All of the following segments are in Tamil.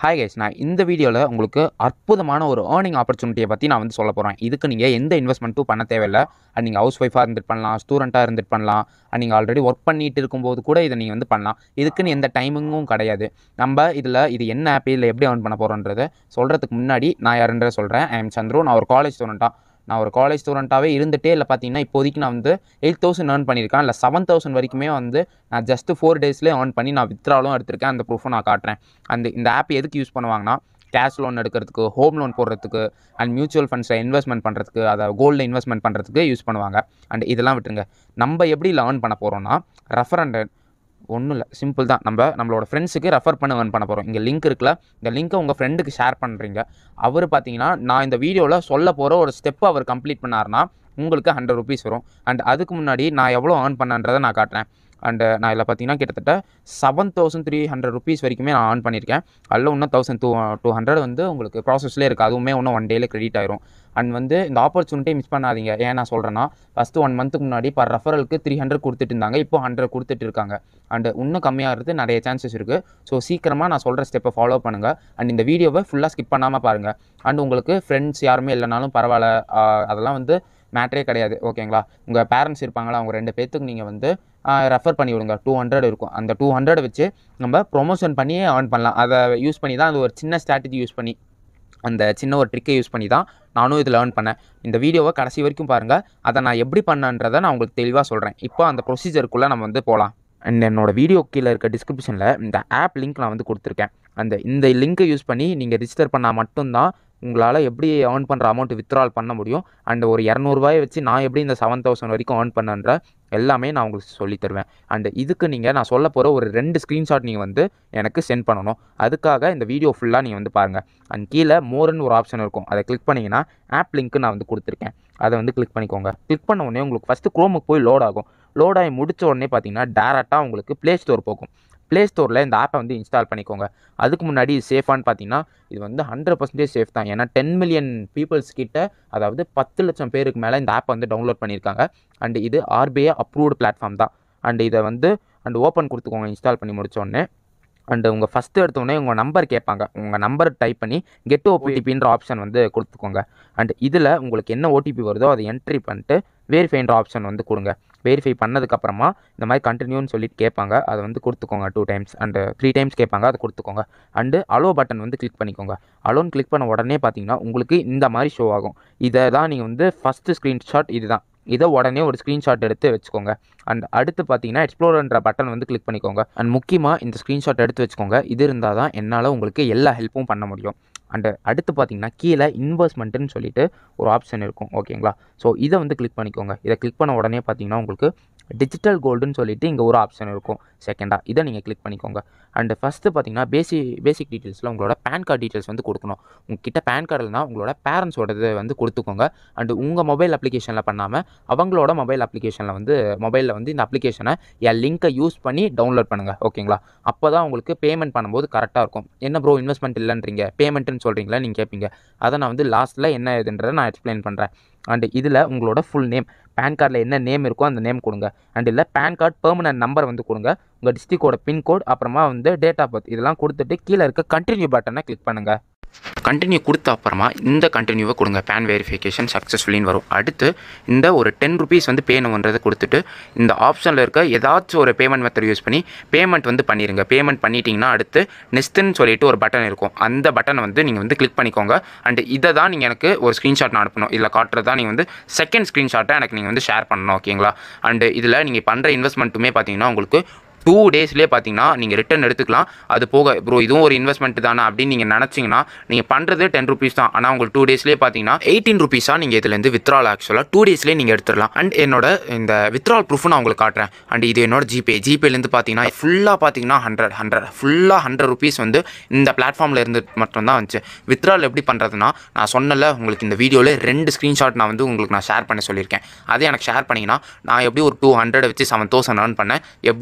ஹாய் கைஸ் நான் இந்த வீடியோவில் உங்களுக்கு அற்புதமான ஒரு ஏர்னிங் ஆப்பர்ச்சுனிட்டியை பற்றி நான் வந்து சொல்ல போகிறேன் இதுக்கு நீங்கள் எந்த இன்வெஸ்ட்மெண்ட்டும் பண்ண தேவையில்லை அண்ட் நீங்கள் ஹவுஸ் ஒய்ஃபாக இருந்துட்டு பண்ணலாம் ஸ்டூடெண்ட்டாக இருந்துட்டு பண்ணலாம் அண்ட் நீங்கள் ஆல்ரெடி ஒர்க் பண்ணிட்டு இருக்கும்போது கூட இதை நீங்கள் வந்து பண்ணலாம் இதுக்குன்னு எந்த டைமிங்கும் கிடையாது நம்ம இதில் இது என்ன ஆப் இதில் எப்படி ஏர்ன் பண்ண போகிறோன்றதை சொல்கிறதுக்கு முன்னாடி நான் யாருன்றதை சொல்கிறேன் ஐ எம் சந்துரு நான் ஒரு காலேஜ் ஸ்டூடெண்ட்டாக நான் ஒரு காலேஜ் ஸ்டூடெண்ட்டாகவே இருந்துகிட்டே இல்லை பார்த்தீங்கன்னா இப்போதைக்கு நான் வந்து எயிட் தௌசண்ட் ஏர்ன் பண்ணியிருக்கேன் இல்லை செவன் தௌசண்ட் வரைக்குமே வந்து நான் ஜஸ்ட் ஃபோர் டேஸ்லேயே ஏர்ன் பண்ணி நான் வித்ராலும் எடுத்திருக்கேன் அந்த ப்ரூஃபும் நான் காட்டுறேன் அந்த இந்த ஆப் எதுக்கு யூஸ் பண்ணுவாங்கன்னா கேஷ் லோன் எடுக்கிறதுக்கு ஹோம் லோன் போடுறதுக்கு அண்ட் மியூச்சுவல் ஃபண்ட்ஸில் இன்வெஸ்ட்மெண்ட் பண்ணுறதுக்கு அதை கோல்டில் இன்வெஸ்ட்மெண்ட் பண்ணுறதுக்கு யூஸ் பண்ணுவாங்க அண்ட் இதெல்லாம் விட்டுருங்க நம்ம எப்படி லேர்ன் பண்ண போகிறோம்னா ரெஃபரண்ட் ஒன்றும் இல்லை சிம்பிள் தான் நம்ம நம்மளோட ஃப்ரெண்ட்ஸுக்கு ரெஃபர் பண்ண ஏர்ன் பண்ண போகிறோம் இங்கே லிங்க் இருக்குல்ல இந்த லிங்க்கை உங்கள் ஃப்ரெண்டுக்கு ஷேர் பண்ணுறீங்க அவர் பார்த்தீங்கன்னா நான் இந்த வீடியோவில் சொல்ல போகிற ஒரு ஸ்டெப்பை அவர் கம்ப்ளீட் பண்ணாருன்னா உங்களுக்கு ஹண்ட்ரட் ருபீஸ் வரும் அண்ட் அதுக்கு முன்னாடி நான் எவ்வளோ ஏர்ன் பண்ணன்றதை நான் காட்டுறேன் அண்டு நான் இதில் பார்த்தீங்கன்னா கிட்டத்தட்ட seven thousand three hundred rupees வரைக்குமே நான் ஏர்ன் பண்ணியிருக்கேன் அதில் இன்னும் தௌசண்ட் டூ டூ ஹண்ட்ரட் வந்து உங்களுக்கு ப்ராசஸ்லேயே இருக்குது அதுவுமே இன்னும் ஒன் டேயில் கிரெடிட் ஆயிரும் அண்ட் வந்து இந்த ஆப்பர்ச்சுனிட்டியை மிஸ் பண்ணாதீங்க ஏன் நான் சொல்கிறேன்னா ஃபஸ்ட்டு ஒன் மந்த்துக்கு முன்னாடி பர் ரெஃபரலுக்கு த்ரீ ஹண்ட்ரட் கொடுத்துட்டு இருந்தாங்க இப்போ ஹண்ட்ரட் கொடுத்துட்டு இருக்காங்க அண்ட் இன்னும் கம்மியாகிறது நிறைய சான்சஸ் இருக்குது ஸோ சீக்கிரமாக நான் சொல்கிற ஸ்டெப்பை ஃபாலோ பண்ணுங்கள் அண்ட் இந்த வீடியோவை ஃபுல்லாக ஸ்கிப் பண்ணாமல் பாருங்கள் அண்ட் உங்களுக்கு ஃப்ரெண்ட்ஸ் யாருமே இல்லைனாலும் பரவாயில்ல ஆஹ் அதெல்லாம் வந்து மேட்ரே கிடையாது ஓகேங்களா உங்கள் பேரண்ட்ஸ் இருப்பாங்களா அவங்க ரெண்டு பேர்த்துக்கு நீங்கள் வந்து ரெஃபர் பண்ணி விடுங்க டூ ஹண்ட்ரட் இருக்கும் அந்த டூ ஹண்ட்ரட் வச்சு நம்ம ப்ரொமோஷன் பண்ணியே ஏர்ன் பண்ணலாம் அதை யூஸ் பண்ணி தான் அது ஒரு சின்ன ஸ்ட்ராட்டஜி யூஸ் பண்ணி அந்த சின்ன ஒரு ட்ரிக்கை யூஸ் பண்ணி தான் நானும் இதில் ஏர்ன் பண்ணேன் இந்த வீடியோவை கடைசி வரைக்கும் பாருங்கள் அதை நான் எப்படி பண்ணன்றதை நான் உங்களுக்கு தெளிவாக சொல்கிறேன் இப்போ அந்த ப்ரொசீஜருக்குள்ளே நம்ம வந்து போகலாம் அண்ட் என்னோட வீடியோ கீழே இருக்க டிஸ்கிரிப்ஷனில் இந்த ஆப் லிங்க் நான் வந்து கொடுத்துருக்கேன் அந்த இந்த லிங்க்கை யூஸ் பண்ணி நீங்கள் ரிஜிஸ்டர் பண்ணால் மட்டும்தான் உங்களால் எப்படி ஏர்ன் பண்ணுற அமௌண்ட் வித்ட்ரால் பண்ண முடியும் அண்ட் ஒரு இரநூறுபாயை வச்சு நான் எப்படி இந்த செவன் தௌசண்ட் வரைக்கும் ஏர்ன் பண்ணன்ற எல்லாமே நான் உங்களுக்கு சொல்லித் தருவேன் அண்ட் இதுக்கு நீங்கள் நான் சொல்ல போகிற ஒரு ரெண்டு ஸ்க்ரீன்ஷாட் நீங்கள் வந்து எனக்கு சென்ட் பண்ணணும் அதுக்காக இந்த வீடியோ ஃபுல்லாக நீங்கள் வந்து பாருங்கள் அண்ட் கீழே மோர்னு ஒரு ஆப்ஷன் இருக்கும் அதை கிளிக் பண்ணிங்கன்னா ஆப் லிங்க்கு நான் வந்து கொடுத்துருக்கேன் அதை வந்து கிளிக் பண்ணிக்கோங்க கிளிக் பண்ண உடனே உங்களுக்கு ஃபஸ்ட்டு குரோமுக்கு போய் லோட் ஆகும் லோட் ஆகி முடிச்ச உடனே பார்த்தீங்கன்னா டேரெக்டாக உங்களுக்கு ப்ளே ஸ்டோர் போகும் ப்ளே ஸ்டோரில் இந்த ஆப்பை வந்து இன்ஸ்டால் பண்ணிக்கோங்க அதுக்கு முன்னாடி இது சேஃபான்னு பார்த்தீங்கன்னா இது வந்து ஹண்ட்ரட் பர்சன்டேஜ் சேஃப் தான் ஏன்னா டென் மில்லியன் பீப்புள்ஸ் கிட்ட அதாவது பத்து லட்சம் பேருக்கு மேலே இந்த ஆப்பை வந்து டவுன்லோட் பண்ணியிருக்காங்க அண்ட் இது ஆர்பிஐ அப்ரூவ்டு பிளாட்ஃபார்ம் தான் அண்ட் இதை வந்து அண்ட் ஓப்பன் கொடுத்துக்கோங்க இன்ஸ்டால் பண்ணி முடிச்ச உடனே அண்டு உங்கள் ஃபஸ்ட்டு எடுத்தோடனே உங்கள் நம்பர் கேட்பாங்க உங்கள் நம்பர் டைப் பண்ணி கெட் ஓடிபின்ற ஆப்ஷன் வந்து கொடுத்துக்கோங்க அண்ட் இதில் உங்களுக்கு என்ன ஓடிபி வருதோ அதை என்ட்ரி பண்ணிட்டு வெரிஃபைன்ற ஆப்ஷன் வந்து கொடுங்க வெரிஃபை பண்ணதுக்கப்புறமா இந்த மாதிரி கண்டினியூன்னு சொல்லிட்டு கேட்பாங்க அதை வந்து கொடுத்துக்கோங்க two times and three times கேட்பாங்க அதை கொடுத்துக்கோங்க அண்டு அலோ பட்டன் வந்து கிளிக் பண்ணிக்கோங்க அலோன் கிளிக் பண்ண உடனே பார்த்தீங்கன்னா உங்களுக்கு இந்த மாதிரி ஷோ ஆகும் இதை தான் நீங்கள் வந்து ஃபஸ்ட்டு ஸ்க்ரீன்ஷாட் இதுதான் இதை உடனே ஒரு ஸ்க்ரீன்ஷாட் எடுத்து வச்சுக்கோங்க அண்ட் அடுத்து பார்த்தீங்கன்னா எக்ஸ்ப்ளோர்ன்ற பட்டன் வந்து கிளிக் பண்ணிக்கோங்க அண்ட் முக்கியமாக இந்த ஸ்க்ரீன்ஷாட் எடுத்து வச்சுக்கோங்க இது இருந்தால் தான் என்னால் உங்களுக்கு எல்லா ஹெல்ப்பும் பண்ண முடியும் அண்டு அடுத்து பார்த்தீங்கன்னா கீழே இன்வெஸ்ட்மெண்ட்டுன்னு சொல்லிட்டு ஒரு ஆப்ஷன் இருக்கும் ஓகேங்களா ஸோ இதை வந்து கிளிக் பண்ணிக்கோங்க இதை கிளிக் பண்ண உடனே பார்த்தீங்கன்னா உங்களுக்கு டிஜிட்டல் கோல்டுன்னு சொல்லிட்டு இங்கே ஒரு ஆப்ஷன் இருக்கும் செகண்டாக இதை நீங்கள் கிளிக் பண்ணிக்கோங்க அண்டு ஃபஸ்ட்டு பார்த்தீங்கன்னா பேசி பேசிக் டீட்டெயில்ஸில் உங்களோட பேன் கார்டு டீட்டெயில்ஸ் வந்து கொடுக்கணும் உங்ககிட்ட பேன் கார்டு இல்லைனா உங்களோட பேரண்ட்ஸோடது வந்து கொடுத்துக்கோங்க அண்டு உங்கள் மொபைல் அப்ளிகேஷனில் பண்ணாமல் அவங்களோட மொபைல் அப்ளிகேஷனில் வந்து மொபைலில் வந்து இந்த அப்ளிகேஷனை என் லிங்க்கை யூஸ் பண்ணி டவுன்லோட் பண்ணுங்கள் ஓகேங்களா அப்போ தான் உங்களுக்கு பேமெண்ட் பண்ணும்போது கரெக்டாக இருக்கும் என்ன ப்ரோ இன்வெஸ்ட்மெண்ட் இல்லைன்றீங்க பேமெண்ட்டுன்னு சொல்கிறீங்களா நீங்கள் கேட்பீங்க அதை நான் வந்து லாஸ்ட்டில் என்ன இதுன்றதை நான் எக்ஸ்பிளைன் பண்ணுறேன் அண்டு இதில் உங்களோட ஃபுல் நேம் பேன் கார்டில் என்ன நேம் இருக்கோ அந்த நேம் கொடுங்க அண்ட் இல்லை பேன் கார்டு பெர்மனன்ட் நம்பர் வந்து கொடுங்க உங்கள் டிஸ்ட்ரிக்டோட பின்கோட் அப்புறமா வந்து டேட் ஆஃப் பர்த் இதெல்லாம் கொடுத்துட்டு கீழே இருக்க கண்டினியூ பட்டனை கிளிக் பண்ணுங்கள் கண்டினியூ கொடுத்த அப்புறமா இந்த கண்டினியூவை கொடுங்க பேன் வெரிஃபிகேஷன் சக்ஸஸ்ஃபுல்லின்னு வரும் அடுத்து இந்த ஒரு டென் ருபீஸ் வந்து பேணுன்றதை கொடுத்துட்டு இந்த ஆப்ஷனில் இருக்க ஏதாச்சும் ஒரு பேமெண்ட் மெத்தட் யூஸ் பண்ணி பேமெண்ட் வந்து பண்ணிடுங்க பேமெண்ட் பண்ணிட்டீங்கன்னா அடுத்து நெக்ஸ்ட்டுன்னு சொல்லிட்டு ஒரு பட்டன் இருக்கும் அந்த பட்டனை வந்து நீங்கள் வந்து கிளிக் பண்ணிக்கோங்க அண்ட் இதை தான் நீங்கள் எனக்கு ஒரு ஸ்க்ரீன்ஷாட் நான் அனுப்பணும் இதில் காட்டுறது தான் நீங்கள் வந்து செகண்ட் ஸ்க்ரீன்ஷாட்டை எனக்கு நீங்கள் வந்து ஷேர் பண்ணணும் ஓகேங்களா அண்டு இதில் நீங்கள் பண்ணுற இன்வெஸ்ட்மெண்ட்டுமே பார்த்தீங்கன்னா உங்களுக்கு டூ டேஸ்லேயே பார்த்தீங்கன்னா நீங்கள் ரிட்டர்ன் எடுத்துக்கலாம் அது போக ப்ரோ இதுவும் ஒரு இன்வெஸ்ட்மெண்ட் தானே அப்படின்னு நீங்கள் நினச்சிங்கன்னா நீங்கள் பண்ணுறது டென் ருபீஸ் தான் ஆனால் உங்களுக்கு டூ டேஸ்லேயே பார்த்தீங்கன்னா எயிட்டீன் ருபீஸாக நீங்கள் இதுலேருந்து வித்ரால் ஆக்சுவலாக டூ டேஸ்லேயே நீங்கள் எடுத்துடலாம் அண்ட் என்னோட இந்த வித்ரால் ப்ரூஃப் நான் உங்களுக்கு காட்டுறேன் அண்ட் இது என்னோட ஜிபே ஜிபேலேருந்து பார்த்தீங்கன்னா ஃபுல்லாக பார்த்தீங்கன்னா ஹண்ட்ரட் ஹண்ட்ரட் ஃபுல்லாக ஹண்ட்ரட் ருபீஸ் வந்து இந்த பிளாட்ஃபார்மில் இருந்து மட்டும்தான் வந்துச்சு வித்ரால் எப்படி பண்ணுறதுனா நான் சொன்னல உங்களுக்கு இந்த வீடியோவில் ரெண்டு ஸ்க்ரீன்ஷாட் நான் வந்து உங்களுக்கு நான் ஷேர் பண்ண சொல்லியிருக்கேன் அதே எனக்கு ஷேர் பண்ணிங்கன்னா நான் எப்படி ஒரு டூ ஹண்ட்ரட் வச்சு செவன் தௌசண்ட் earn பண்ணேன் எப்படி வித்ரால்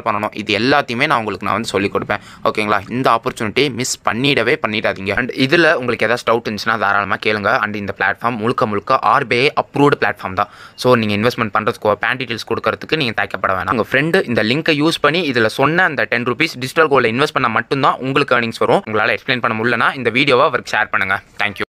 பண்ணணும் இது எல்லாத்தையுமே நான் உங்களுக்கு நான் வந்து சொல்லிக் கொடுப்பேன் ஓகேங்களா இந்த ஆப்பர்ச்சுனிட்டி மிஸ் பண்ணிடவே பண்ணிடாதீங்க அண்ட் இதில் உங்களுக்கு ஏதாச்சும் டவுட் இருந்துச்சுன்னா தாராளமாக கேளுங்க அண்ட் இந்த பிளாட்ஃபார்ம் முழுக்க முழுக்க ஆர்பிஐ அப்ரூவ்டு பிளாட்ஃபார்ம் தான் ஸோ நீங்கள் இன்வெஸ்ட்மெண்ட் பண்ணுறதுக்கு பேன் டீட்டெயில்ஸ் கொடுக்கறதுக்கு நீங்கள் தயக்கப்பட வேணாம் உங்கள் ஃப்ரெண்டு இந்த லிங்கை யூஸ் பண்ணி இதில் சொன்ன அந்த டென் ருபீஸ் டிஜிட்டல் கோல்டில் இன்வெஸ்ட் பண்ணால் மட்டும்தான் உங்களுக்கு earnings வரும் உங்களால் எக்ஸ்பிளைன் பண்ண முடியலனா இந்த வீடியோவை அவருக்கு ஷேர் பண்ணுங்கள் தேங்க்யூ